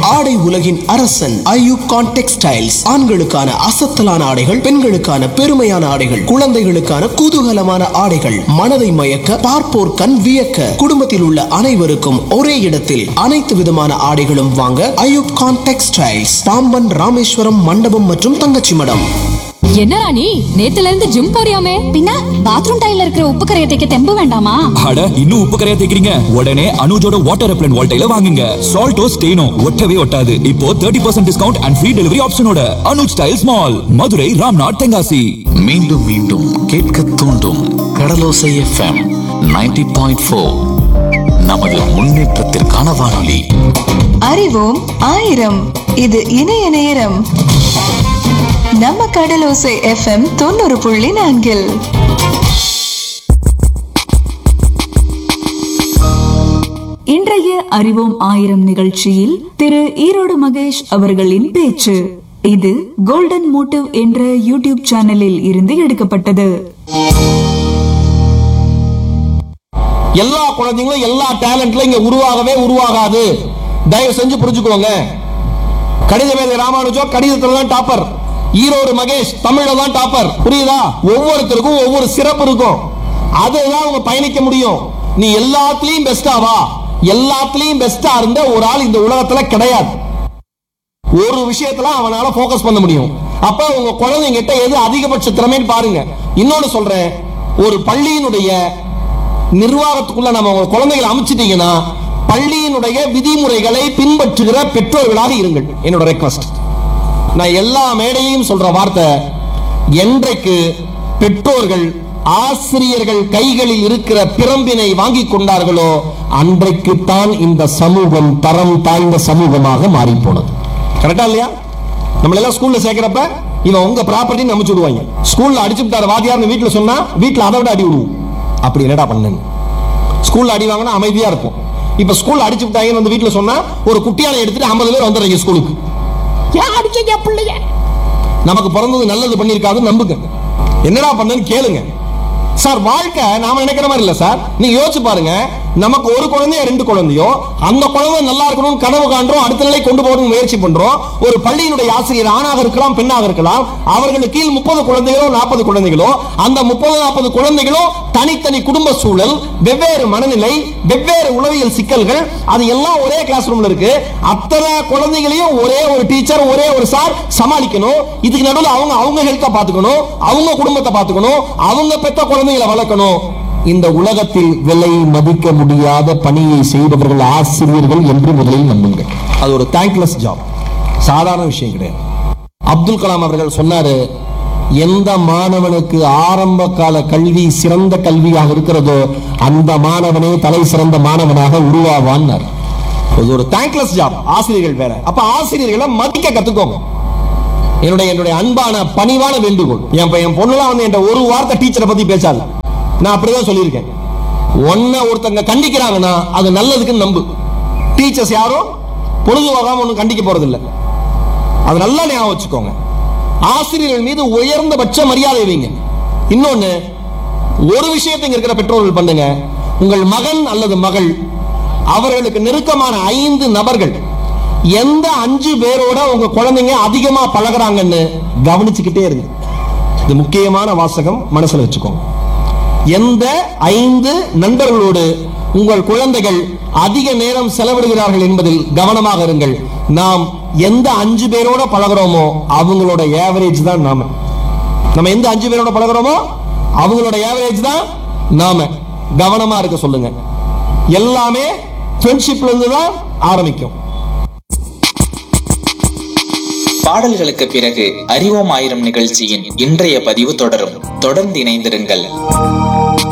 ஆடை உலகின் அரசன் ஐயூப் கான் டெக்ஸ்டைல்ஸ் ஆண்களுக்கான அசத்தலான ஆடைகள் பெண்களுக்கான பெருமையான ஆடைகள் குழந்தைகளுக்கான குதூகலமான ஆடைகள் மனதை மயக்க பார்ப்போர் கண் வியக்க குடும்பத்தில் உள்ள அனைவருக்கும் ஒரே இடத்தில் அனைத்து விதமான ஆடைகளும் வாங்க ஐயூப் கான் டெக்ஸ்டைல்ஸ் பாம்பன் ராமேஸ்வரம் மண்டபம் மற்றும் தங்கச்சி மடம் என்னடா நீ நேத்துல இருந்து ஜிம் போறியாமே பின்ன பாத்ரூம் டைல்ல இருக்கிற உப்பு கரையை தைக்க தெம்பு வேண்டாமா அட இன்னும் உப்பு கரையா தேக்கிறீங்க உடனே அனுஜோட வாட்டர் ரெப்லன் வால்டைல வாங்குங்க சால்ட்டோ ஸ்டெயினோ ஒட்டவே ஒட்டாது இப்போ thirty percent discount and free delivery ஆப்ஷனோட அனுஜ் ஸ்டைல்ஸ் மால் மதுரை ராம்நாத் தென்காசி மீண்டும் மீண்டும் கேட்க தூண்டும் கடலோசை எஃப்எம் 90.4 பாயிண்ட் ஃபோர் நமது முன்னேற்றத்திற்கான வானொலி அறிவோம் ஆயிரம் இது இணைய நேரம் நம்ம கடலோசை எஃப்எம் தொண்ணூறு புள்ளி நான்கில் இன்றைய அறிவோம் ஆயிரம் நிகழ்ச்சியில் திரு ஈரோடு மகேஷ் அவர்களின் பேச்சு இது கோல்டன் மோட்டிவ் என்ற யூடியூப் சேனலில் இருந்து எடுக்கப்பட்டது எல்லா குழந்தைங்களும் எல்லா டேலண்ட்ல இங்க உருவாகவே உருவாகாது தயவு செஞ்சு புரிஞ்சுக்கோங்க கணித மேதை ராமானுஜோ கணிதத்துல தான் டாப்பர் ஈரோடு மகேஷ் தமிழ்ல தான் டாப்பர் புரியுதா ஒவ்வொருத்தருக்கும் ஒவ்வொரு சிறப்பு இருக்கும் அதுதான் அவங்க பயணிக்க முடியும் நீ எல்லாத்துலயும் பெஸ்டா வா எல்லாத்துலயும் பெஸ்டா இருந்த ஒரு ஆள் இந்த உலகத்துல கிடையாது ஒரு விஷயத்துல அவனால ஃபோக்கஸ் பண்ண முடியும் அப்ப உங்க குழந்தைங்கிட்ட எது அதிகபட்ச திறமைன்னு பாருங்க இன்னொன்னு சொல்றேன் ஒரு பள்ளியினுடைய நிர்வாகத்துக்குள்ள நம்ம உங்க குழந்தைகளை அமைச்சிட்டீங்கன்னா பள்ளியினுடைய விதிமுறைகளை பின்பற்றுகிற பெற்றோர்களாக இருங்கள் என்னோட ரெக்வஸ்ட் நான் எல்லா மேடையையும் சொல்ற வார்த்தை என்றைக்கு பெற்றோர்கள் ஆசிரியர்கள் கைகளில் இருக்கிற பிரம்பினை வாங்கி கொண்டார்களோ அன்றைக்கு தான் இந்த சமூகம் தரம் தாழ்ந்த சமூகமாக மாறி போனது கரெக்டா இல்லையா நம்மள எல்லாம் ஸ்கூல்ல சேர்க்கிறப்ப இவன் உங்க ப்ராப்பர்ட்டி நம்பிச்சு விடுவாங்க ஸ்கூல்ல அடிச்சு விட்டாரு வாத்தியார்னு வீட்டுல சொன்னா வீட்டுல அதை விட அடி விடுவோம் அப்படி என்னடா பண்ணு ஸ்கூல்ல அடி வாங்கினா அமைதியா இருக்கும் இப்ப ஸ்கூல்ல அடிச்சு விட்டாங்கன்னு வந்து வீட்டுல சொன்னா ஒரு குட்டியானை எடுத்துட்டு ஐம்பது பேர் வந்துடுறீங்க ஸ்கூலுக்கு ஏன் அடிச்சீங்க பிள்ளைய நமக்கு பிறந்தது நல்லது பண்ணிருக்காது நம்புங்க என்னடா பண்ணன்னு கேளுங்க சார் வாழ்க்கை நாம நினைக்கிற மாதிரி இல்ல சார் நீங்க யோசிச்சு பாருங்க நமக்கு ஒரு குழந்தையோ ரெண்டு குழந்தையோ அந்த குழந்தை நல்லா இருக்கணும் கனவு காண்றோம் அடுத்த நிலை கொண்டு போகணும் முயற்சி பண்றோம் ஒரு பள்ளியினுடைய ஆசிரியர் ஆணாக இருக்கலாம் பெண்ணாக இருக்கலாம் அவர்களுக்கு கீழ் முப்பது குழந்தைகளோ நாற்பது குழந்தைகளோ அந்த முப்பது நாற்பது குழந்தைகளோ தனித்தனி குடும்ப சூழல் வெவ்வேறு மனநிலை வெவ்வேறு உளவியல் சிக்கல்கள் அது எல்லாம் ஒரே கிளாஸ் ரூம்ல இருக்கு அத்தனை குழந்தைகளையும் ஒரே ஒரு டீச்சர் ஒரே ஒரு சார் சமாளிக்கணும் இதுக்கு நடுவில் அவங்க அவங்க ஹெல்த்தை பார்த்துக்கணும் அவங்க குடும்பத்தை பார்த்துக்கணும் அவங்க பெத்த குழந்தைகளை வளர்க்கணும் இந்த உலகத்தில் விலை மதிக்க முடியாத பணியை செய்தவர்கள் ஆசிரியர்கள் என்று முதலில் நம்புங்கள் அது ஒரு தேங்க்லெஸ் ஜாப் சாதாரண விஷயம் கிடையாது அப்துல் கலாம் அவர்கள் சொன்னாரு எந்த மாணவனுக்கு ஆரம்ப கால கல்வி சிறந்த கல்வியாக இருக்கிறதோ அந்த மாணவனே தலை சிறந்த மாணவனாக உருவாவான்னார் இது ஒரு தேங்க்லெஸ் ஜாப் ஆசிரியர்கள் வேற அப்ப ஆசிரியர்களை மதிக்க கத்துக்கோங்க என்னுடைய என்னுடைய அன்பான பணிவான வேண்டுகோள் என் பையன் என் பொண்ணுலாம் வந்து என்கிட்ட ஒரு வார்த்தை டீச்சரை பத்தி பேசாது நான் அப்படிதான் சொல்லியிருக்கேன் ஒன்ன ஒருத்தங்க கண்டிக்கிறாங்கன்னா அது நல்லதுக்குன்னு நம்பு டீச்சர்ஸ் யாரும் பொழுதுபோகாம ஒன்றும் கண்டிக்க போறதில்லை அது நல்லா ஞாபகம் வச்சுக்கோங்க ஆசிரியர்கள் மீது உயர்ந்தபட்ச மரியாதை வைங்க இன்னொன்னு ஒரு விஷயத்தை இங்க இருக்கிற பெற்றோர்கள் பண்ணுங்க உங்கள் மகன் அல்லது மகள் அவர்களுக்கு நெருக்கமான ஐந்து நபர்கள் எந்த அஞ்சு பேரோட உங்க குழந்தைங்க அதிகமா பழகுறாங்கன்னு கவனிச்சுக்கிட்டே இருங்க இது முக்கியமான வாசகம் மனசுல வச்சுக்கோங்க எந்த ஐந்து நண்பர்களோடு உங்கள் குழந்தைகள் அதிக நேரம் செலவிடுகிறார்கள் என்பதில் கவனமாக இருங்கள் நாம் எந்த அஞ்சு பேரோட பழகுறோமோ அவங்களோட ஏவரேஜ் தான் நாம நம்ம எந்த அஞ்சு பேரோட பழகுறோமோ அவங்களோட ஏவரேஜ் தான் நாம கவனமா இருக்க சொல்லுங்க எல்லாமே ஃப்ரெண்ட்ஷிப்ல இருந்து தான் ஆரம்பிக்கும் பாடல்களுக்கு பிறகு அறிவோம் ஆயிரம் நிகழ்ச்சியின் இன்றைய பதிவு தொடரும் தொடர்ந்து இணைந்திருங்கள்